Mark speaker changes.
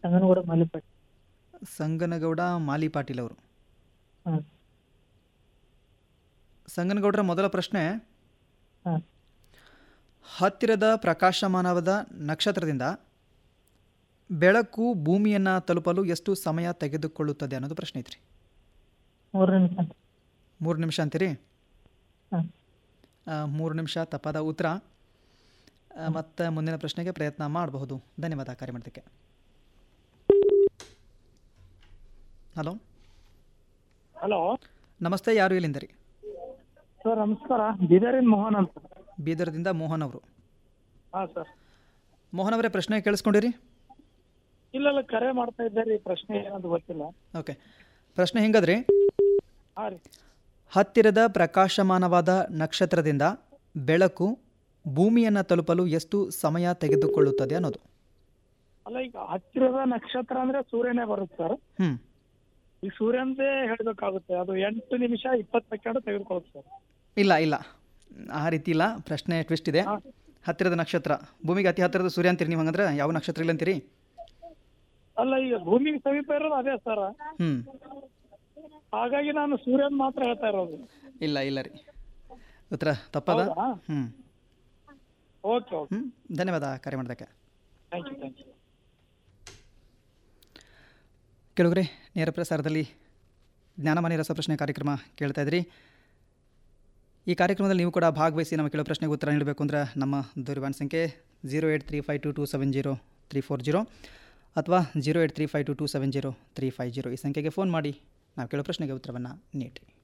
Speaker 1: ಸಂಗನಗೌಡ ಮಾಲಿಪಟ್
Speaker 2: ಸಂಗನಗೌಡ ಮಾಲಿ ಪಾಟೀಲ್ ಅವರು
Speaker 1: ಹಾಂ
Speaker 2: ಸಂಗನಗೌಡರ ಮೊದಲ ಪ್ರಶ್ನೆ
Speaker 1: ಹಾಂ
Speaker 2: ಹತ್ತಿರದ ಪ್ರಕಾಶಮಾನವಾದ ನಕ್ಷತ್ರದಿಂದ ಬೆಳಕು ಭೂಮಿಯನ್ನು ತಲುಪಲು ಎಷ್ಟು ಸಮಯ ತೆಗೆದುಕೊಳ್ಳುತ್ತದೆ ಅನ್ನೋದು ಪ್ರಶ್ನೆ ಐತ್ರಿ
Speaker 1: ಮೂರು ನಿಮಿಷ
Speaker 2: ಮೂರು ನಿಮಿಷ ಅಂತೀರಿ
Speaker 1: ಹಾಂ
Speaker 2: ಆ, ಮೂರು ನಿಮಿಷ ತಪ್ಪಾದ ಉತ್ತರ ಮತ್ತು ಮುಂದಿನ ಪ್ರಶ್ನೆಗೆ ಪ್ರಯತ್ನ ಮಾಡಬಹುದು ಧನ್ಯವಾದ ಕಾರ್ಯ ಮಾಡೋದಕ್ಕೆ ಹಲೋ
Speaker 3: ಹಲೋ
Speaker 2: ನಮಸ್ತೆ ಯಾರು ಇಲ್ಲಿಂದ ರೀ
Speaker 3: ಸರ್ ನಮಸ್ಕಾರ ಬೀದರಿನ್ ಮೋಹನ್ ಅಂತ
Speaker 2: ಬೀದರ್ದಿಂದ ಮೋಹನ್ ಅವರು
Speaker 3: ಹಾಂ ಸರ್
Speaker 2: ಮೋಹನ್ ಅವರೇ ಪ್ರಶ್ನೆ ಕೇಳಿಸ್ಕೊಂಡಿರಿ
Speaker 3: ಇಲ್ಲ ಇಲ್ಲ ಕರೆ ಮಾಡ್ತಾ ಇದ್ದಾರೆ ಈ ಪ್ರಶ್ನೆ ಏನಂತ ಗೊತ್ತಿಲ್ಲ
Speaker 2: ಓಕೆ ಪ್ರಶ್ನೆ ಹಿಂಗದ್ರಿ
Speaker 3: ಹಾಂ ರೀ
Speaker 2: ಹತ್ತಿರದ ಪ್ರಕಾಶಮಾನವಾದ ನಕ್ಷತ್ರದಿಂದ ಬೆಳಕು ಭೂಮಿಯನ್ನು ತಲುಪಲು ಎಷ್ಟು ಸಮಯ ತೆಗೆದುಕೊಳ್ಳುತ್ತದೆ ಅನ್ನೋದು
Speaker 3: ಅಲ್ಲ ಈಗ ಹತ್ತಿರದ ನಕ್ಷತ್ರ ಅಂದ್ರೆ ಸೂರ್ಯನೇ ಬರುತ್ತೆ ಸರ್
Speaker 2: ಹ್ಞೂ
Speaker 3: ಈ ಸೂರ್ಯಂದೇ ಹೇಳ್ಬೇಕಾಗುತ್ತೆ ಅದು ಎಂಟು ನಿಮಿಷ ಇಪ್ಪತ್ತು ಸೆಕೆಂಡ್ ತೆಗೆದುಕೊಳ್ಳುತ್ತೆ ಸರ್
Speaker 2: ಇಲ್ಲ ಇಲ್ಲ ಆ ರೀತಿ ಇಲ್ಲ ಪ್ರಶ್ನೆ ಟ್ವಿಸ್ಟ್ ಇದೆ
Speaker 3: ಹಾಂ
Speaker 2: ಹತ್ತಿರದ ನಕ್ಷತ್ರ ಭೂಮಿಗೆ ಅತಿ ಹತ್ತಿರದ ಸೂರ್ಯ ಅಂತೀರಿ ನೀವು ಹಂಗಂದ್ರೆ ಯಾವ ನಕ್ಷತ್ರ ಇಲ್ಲ ಅಂತೀರಿ
Speaker 3: ಅಲ್ಲ ಈಗ ಭೂಮಿಗೆ ಸಮೀಪ ಇರೋದು ಅದೇ ಸರ್
Speaker 2: ಹ್ಞೂ
Speaker 3: ಹಾಗಾಗಿ ನಾನು ಸೂರ್ಯನ್ ಮಾತ್ರ ಹೇಳ್ತಾ ಇರೋದು
Speaker 2: ಇಲ್ಲ ಇಲ್ಲ ರೀ ಉತ್ತರ ತಪ್ಪದ
Speaker 3: ಹೌದಾ?
Speaker 2: ಹ್ಞೂ
Speaker 3: ಓಕೆ ಓಕೆ
Speaker 2: ಹ್ಞೂ ಧನ್ಯವಾದ ಕರೆ ಮಾಡೋದಕ್ಕೆ
Speaker 3: ಥ್ಯಾಂಕ್ ಯು ಥ್ಯಾಂಕ್ ಯು
Speaker 2: ಕೆಲವ್ರೆ ನೇರ ಪ್ರಸಾರದಲ್ಲಿ ಜ್ಞಾನಮಾನಿ ರಸಪ್ರಶ್ನೆ ಕಾರ್ಯಕ್ರಮ ಕೇಳ್ತಾ ಇದ್ರಿ ಈ ಕಾರ್ಯಕ್ರಮದಲ್ಲಿ ನೀವು ಕೂಡ ಭಾಗವಹಿಸಿ ನಮ್ಮ ಕೆಲವು ಪ್ರಶ್ನೆಗೆ ಉತ್ತರ ನೀಡಬೇಕು ಅಂದ್ರೆ ನಮ್ಮ ದೂರವಾಣಿ ಸಂಖ್ಯೆ zero eight three five two two seven zero three four zero ಅಥವಾ zero eight three five two two seven zero three five zero ಈ ಸಂಖ್ಯೆಗೆ ಫೋನ್ ಮಾಡಿ ನಾವು ಕೇಳೋ ಪ್ರಶ್ನೆಗೆ ಉತ್ತರವನ್ನು ನೀಡಿರಿ